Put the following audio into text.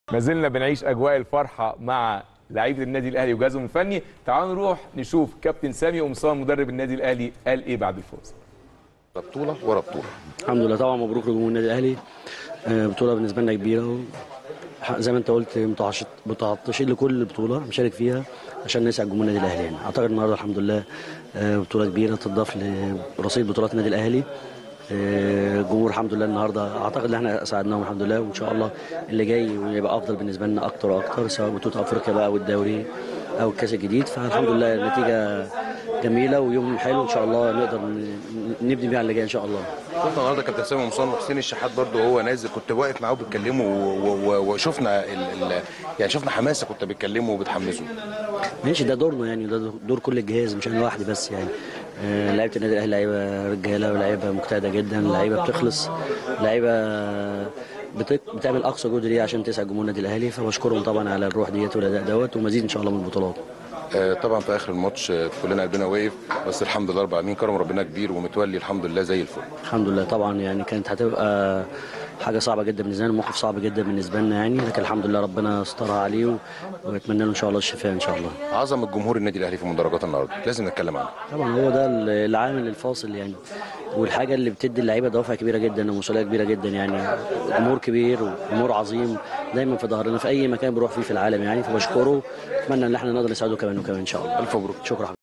ما زلنا بنعيش اجواء الفرحه مع لعيبه النادي الاهلي وجهازهم الفني تعالوا نروح نشوف كابتن سامي قمصان مدرب النادي الاهلي قال ايه بعد الفوز بطوله ورا بطوله الحمد لله طبعا مبروك لجمهور النادي الاهلي آه، بطوله بالنسبه لنا كبيره و... ح- زي ما انت قلت متعش- متعطشين لكل بطوله نشارك فيها عشان نسعد جمهور النادي الاهلي يعني اعتقد النهارده الحمد لله آه، بطوله كبيره تضاف لرصيد بطولات النادي الاهلي آه، الجمهور الحمد لله النهارده اعتقد ان احنا ساعدناهم الحمد لله وان شاء الله اللي جاي يبقى افضل بالنسبه لنا اكتر واكتر سواء بطوله افريقيا بقى او الدوري او الكاس الجديد فالحمد لله النتيجه جميله ويوم حلو ان شاء الله نقدر ن- نبني بيه على اللي جاي ان شاء الله شفنا النهارده كابتن سامي قمصان وحسين الشحات برضه وهو نازل كنت واقف معاه وبتكلمه و- و- وشفنا ال... ال... يعني شفنا حماسه كنت بتكلمه وبتحمسه ماشي ده دورنا يعني ده دور كل الجهاز مش انا لوحدي بس يعني آه، لعيبه النادي الاهلي لعيبه رجاله ولاعيبه مجتهده جدا لعيبه بتخلص لعيبه بت- بتعمل اقصى جهد ليها عشان تسعد جمهور النادي الاهلي فبشكرهم طبعا على الروح ديت والاداء دوت ومزيد ان شاء الله من البطولات آه، طبعا في اخر الماتش آه، كلنا قلبنا واقف بس الحمد لله رب العالمين كرم ربنا كبير ومتولي الحمد لله زي الفل الحمد لله طبعا يعني كانت هتبقى حاجه صعبه جدا بالنسبه لنا موقف صعب جدا بالنسبه لنا يعني لكن الحمد لله ربنا استرها عليه و- واتمنى له ان شاء الله الشفاء ان شاء الله عظمه جمهور النادي الاهلي في مدرجات النهارده لازم نتكلم عنها طبعا هو ده العامل الفاصل يعني والحاجه اللي بتدي اللعيبه دوافع كبيره جدا ومسؤوليه كبيره جدا يعني جمهور كبير وجمهور عظيم دايما في ظهرنا في اي مكان بروح فيه في العالم يعني فبشكره اتمنى ان احنا نقدر نساعده كمان وكمان ان شاء الله الف مبروك شكرا